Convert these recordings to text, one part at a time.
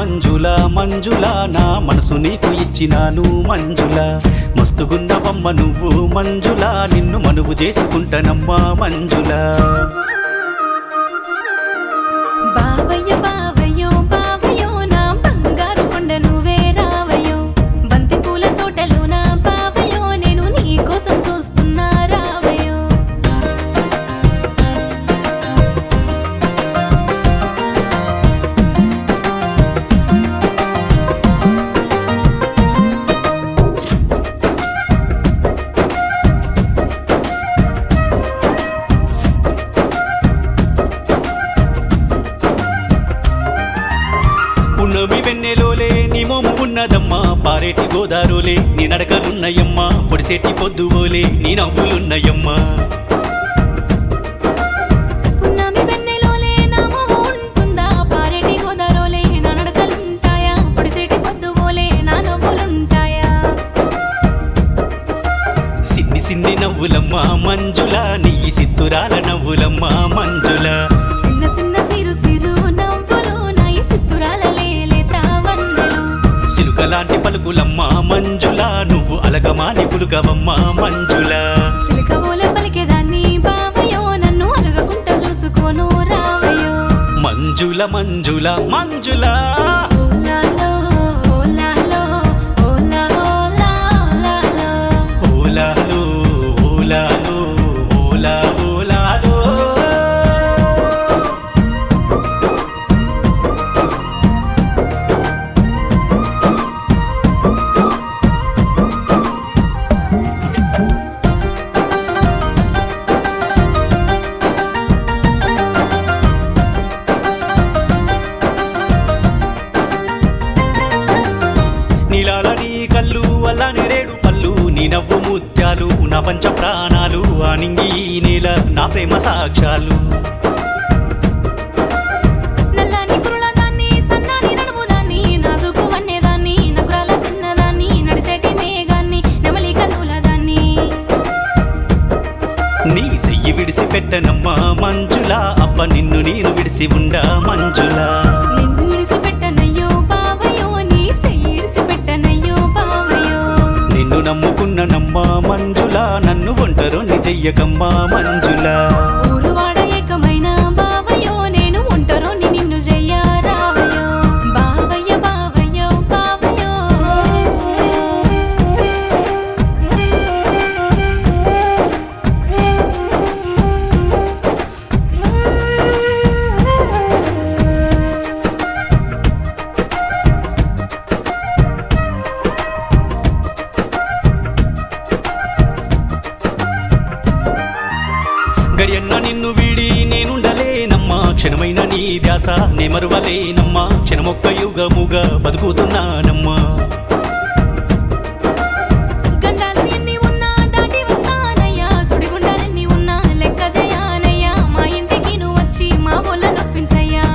మంజుల మంజుల నా మనసు నీకు ఇచ్చినాను మంజుల మస్తుగున్నవమ్మ నువ్వు మంజుల నిన్ను మనువు చేసుకుంటానమ్మా మంజుల బావయ్య బావయ్యో బావయ్యో నా బంగారు కొండ నువ్వే రావయ్యో బంతి పూల తోటలో నా బావయ్యో నేను నీ కోసం చూస్తున్నా రావయ్యో పున్నమి వెన్నెలోలే నీ మోము ఉన్నదమ్మా పారేటి గోదారోలే నీ నడకలున్నయమ్మా పొడిసేటి పొద్దువోలే నీ నవ్వులున్నయమ్మా పున్నమి వెన్నెలోలే నా మొహం ఉంటుందా పారేటి గోదారోలే నా నడకలుంటాయా పొడిసేటి పొద్దువోలే నా నవ్వులుంటాయా సిన్ని సిన్ని నవ్వులమ్మా మంజుల నీ సిత్తురాల నవ్వులమ్మా మంజుల చిన్న చిన్న సిరు సిరు నవ్వులు నా ఈ సిత్తురాల లేలేత వన్నెలు సిలుకలాంటి పలుకులమ్మా మంజుల నువ్వు అలగమాని పులుకవమ్మా మంజుల సిలికబోల పలికేదాన్ని బావయ్యో నన్ను అలగకుంట చూసుకోను రావయ్యో మంజుల మంజుల మంజుల ఓలాలో ఓలాలో ఓలా ఓలా ఓలాలో ఓలాలో ఓలాలో ఓలా ఓలాలో నీలాల నీ కళ్ళు అలా నెరేడు పళ్ళు నీ నవ్వు ముత్యాలు నా పంచ ప్రాణాలు ఆనింగి ఈ నేల నా ప్రేమ సాక్ష్యాలు నల్లని కురులదాన్ని సన్నాని నడుముదాన్ని నాజుకు వన్నేదాన్ని నగురాల చిన్నదాన్ని నడిసేటి మేఘాన్ని నెమలి కన్నులదాన్ని నీ సెయ్యి విడిసి పెట్టనమ్మా మంజుల అప్ప నిన్ను నేను విడిసి ఉండా మంజుల నిన్ను విడిసిపెట్టనయ్యో బావయ్యో నీ సెయ్యిడిసి పెట్టనయ్యో బావయ్యో నిన్ను నమ్ముకున్ననమ్మా మంజుల నన్ను ఒంటరుని చెయ్యకమ్మా మంజుల ఊరు వాడ ఏకమైన బావయ్యో నేను ఒంటరోని నిన్ను చెయ్య రావయ్యో బావయ్య బావయ్యో బావయ్యో గడియన్న నిన్ను వీడి నేనుండలేనమ్మా క్షణమైన నీ ధ్యాస నే మరువలేనమ్మా క్షణమొక్క యుగముగా బతుకుతున్నానమ్మా గండాలు ఎన్ని ఉన్నా దాటి వస్తానయ్యా సుడిగుండాలెన్ని ఉన్నా లెక్క చేయనయ్యా మా ఇంటికి నువ్వు వచ్చి మా ఊళ్ళ నొప్పించయ్యా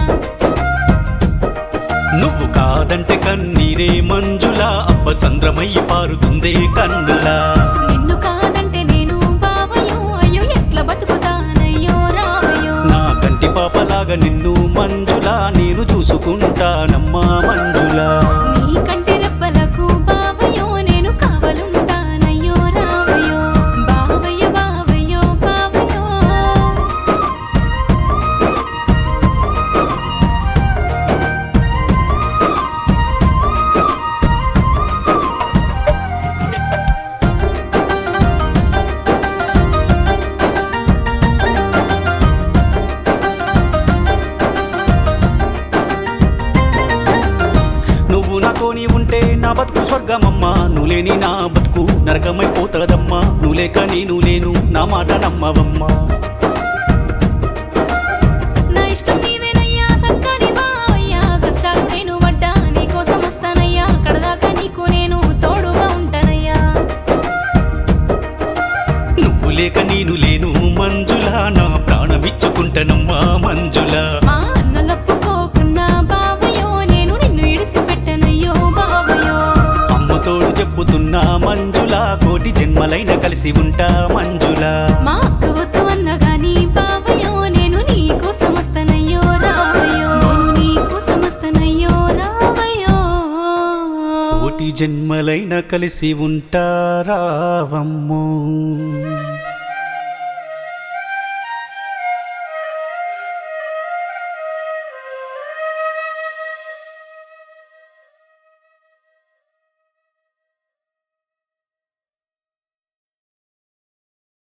నువ్వు కాదంటే కన్నీరే మంజుల అబ్బ సంద్రమయ్యి పారుతుందే కన్నులా నిన్ను కాదంటే నేను బావయ్యో అయ్యో ఎట్లా బతుకుతానయ్యో రావయ్యో నా కంటి పాపలాగా నిన్ను మంజుల నేను చూసుకుంటానమ్మా మంజుల నీ కంటి రెప్పలకు బావయ్యో నేను కావలుంటానయ్యో రావయ్యో బావయ్య బావయ్యో బావయ్యో నువ్వు నాతోని ఉంటే నా బతుకు స్వర్గమమ్మా నువ్వు లేని నా బతుకు నరకమైపోతదమ్మా నువ్వు లేక నేను లేను నా మాట నమ్మవమ్మా నా ఇష్టం నీవేనయ్యా సక్కని బావయ్యా కష్టాలు నేను పడ్డా నీకోసం వస్తానయ్యా కడదాకా నీకు నేను తోడుగా ఉంటానయ్యా నువ్వు లేక నేను లేను మంజుల నా ప్రాణమిచ్చుకుంటానమ్మా మంజుల మా అన్నలొప్పుకోకున్నా బావయ్యో నేను నిన్ను ఇడిసిపెట్టనయ్యో బావయ్యో అమ్మ తోడు చెప్పుతున్నా మంజుల కోటి జన్మలైన కలిసి ఉంటా మంజుల మా అక్క వద్దు అన్న గాని బావయ్యో నేను నీ కోసం వస్తానయ్యో రావయ్యో నేను నీ కోసం వస్తానయ్యో రావయ్యో కోటి జన్మలైన కలిసి ఉంటారావమ్మో